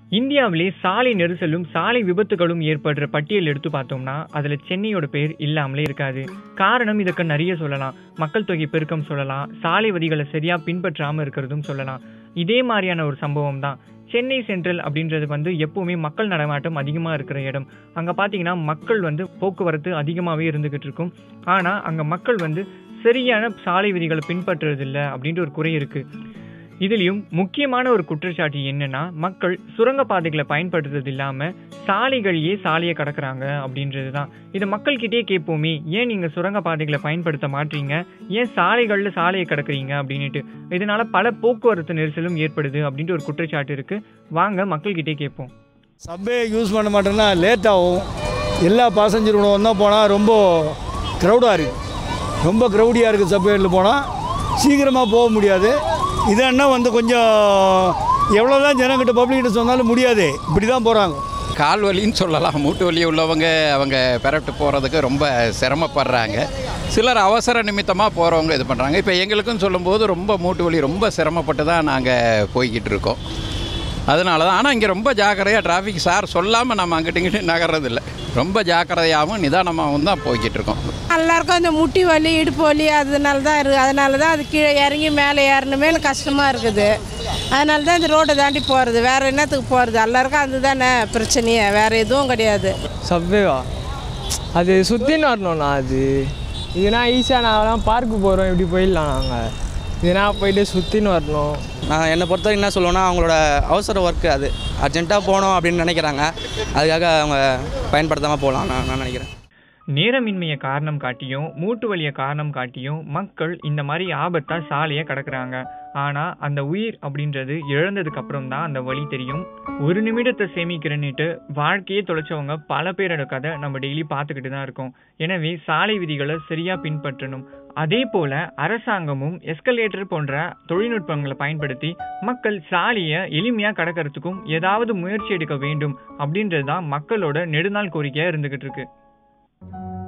இந்தியாவிலே சாலை நெரிசலும் சாலை விபத்துகளும் ஏற்படுற பட்டியல் எடுத்து பார்த்தோம்னா அதுல சென்னையோட பேர் இல்லாமலே இருக்காது காரணம் இதுக்கு நிறைய சொல்லலாம் மக்கள் தொகை பெருக்கம் சொல்லலாம் சாலை விதிகளை சரியா பின்பற்றாம இருக்கிறதும் சொல்லலாம் இதே மாதிரியான ஒரு சம்பவம் தான் சென்னை சென்ட்ரல் அப்படின்றது வந்து எப்பவுமே மக்கள் நடமாட்டம் அதிகமாக இருக்கிற இடம் அங்கே பார்த்தீங்கன்னா மக்கள் வந்து போக்குவரத்து அதிகமாகவே இருந்துகிட்டு இருக்கும் ஆனால் அங்கே மக்கள் வந்து சரியான சாலை விதிகளை பின்பற்றுறதில்ல அப்படின்ற ஒரு குறை இருக்கு இதுலயும் முக்கியமான ஒரு குற்றச்சாட்டு என்னன்னா மக்கள் சுரங்கப்பாதைகளை பயன்படுத்துறது இல்லாம சாலைகளையே சாலையை கடக்குறாங்க அப்படின்றது தான் இதை மக்கள்கிட்டயே கேட்போமே ஏன் நீங்க சுரங்கப்பாதைகளை பயன்படுத்த மாட்டீங்க ஏன் சாலைகள்ல சாலையை கடக்குறீங்க அப்படின்னுட்டு இதனால பல போக்குவரத்து நெரிசலும் ஏற்படுது அப்படின்ற ஒரு குற்றச்சாட்டு இருக்கு வாங்க மக்கள்கிட்டே கேட்போம் சப்வே யூஸ் பண்ண மாட்டேன்னா லேட் ஆகும் எல்லா பாசஞ்சர் உணவு தான் போனால் ரொம்ப க்ரௌடாக இருக்குது ரொம்ப க்ரௌடியாக இருக்குது சப்வேயில் போனால் சீக்கிரமாக போக முடியாது இதன்னா வந்து கொஞ்சம் எவ்வளோ தான் ஜனங்கிட்ட பப்ளிக்கிட்ட சொன்னாலும் முடியாது இப்படி தான் போகிறாங்க கால் வலின்னு சொல்லலாம் மூட்டு வலி உள்ளவங்க அவங்க பெறட்டு போகிறதுக்கு ரொம்ப சிரமப்படுறாங்க சிலர் அவசர நிமித்தமாக போகிறவங்க இது பண்ணுறாங்க இப்போ எங்களுக்கும் சொல்லும்போது ரொம்ப மூட்டு வலி ரொம்ப சிரமப்பட்டு தான் நாங்கள் போய்கிட்டு இருக்கோம் அதனால தான் ஆனால் இங்கே ரொம்ப ஜாக்கிரதையாக டிராஃபிக் சார் சொல்லாமல் நம்ம அங்கிட்டு இங்கிட்டு நகர்றதில்ல ரொம்ப ஜாக்கிரதையாகவும் நிதானமாகவும் தான் போய்கிட்டு இருக்கோம் எல்லாருக்கும் இந்த முட்டி வலி இடுப்பு வலி அதனால தான் இருக்குது அதனால தான் அது கீழே இறங்கி மேலே ஏறணுமே கஷ்டமாக இருக்குது அதனால தான் இந்த ரோட்டை தாண்டி போகிறது வேறு என்னத்துக்கு போகிறது எல்லாருக்கும் அதுதானே பிரச்சனையே வேறு எதுவும் கிடையாது சப்வேவா அது சுற்றின்னு வரணும்ண்ணா அது இதுனா ஈஸியாக நாங்களாம் பார்க்கு போகிறோம் இப்படி போயிடலாம் நாங்கள் இதுனா போயிட்டு சுற்றின்னு வரணும் நான் என்னை பொறுத்த வரைக்கும் என்ன சொல்லுவேன்னா அவங்களோட அவசர ஒர்க்கு அது அர்ஜென்ட்டாக போகணும் அப்படின்னு நினைக்கிறாங்க அதுக்காக அவங்க பயன்படுத்தாமல் போகலாம் நான் நான் நினைக்கிறேன் நேரமின்மையை காரணம் காட்டியும் மூட்டு வலியை காரணம் காட்டியும் மக்கள் இந்த மாதிரி ஆபத்தா சாலையை கடக்குறாங்க ஆனா அந்த உயிர் அப்படின்றது இழந்ததுக்கு அப்புறம் தான் அந்த வழி தெரியும் ஒரு நிமிடத்தை சேமிக்கிறேன்னுட்டு வாழ்க்கையே தொலைச்சவங்க பல பேரோட கதை நம்ம டெய்லி பார்த்துக்கிட்டு தான் இருக்கோம் எனவே சாலை விதிகளை சரியா பின்பற்றணும் அதே போல அரசாங்கமும் எஸ்கலேட்டர் போன்ற தொழில்நுட்பங்களை பயன்படுத்தி மக்கள் சாலையை எளிமையா கடக்கிறதுக்கும் ஏதாவது முயற்சி எடுக்க வேண்டும் அப்படின்றது தான் மக்களோட நெடுநாள் கோரிக்கையா இருந்துகிட்டு இருக்கு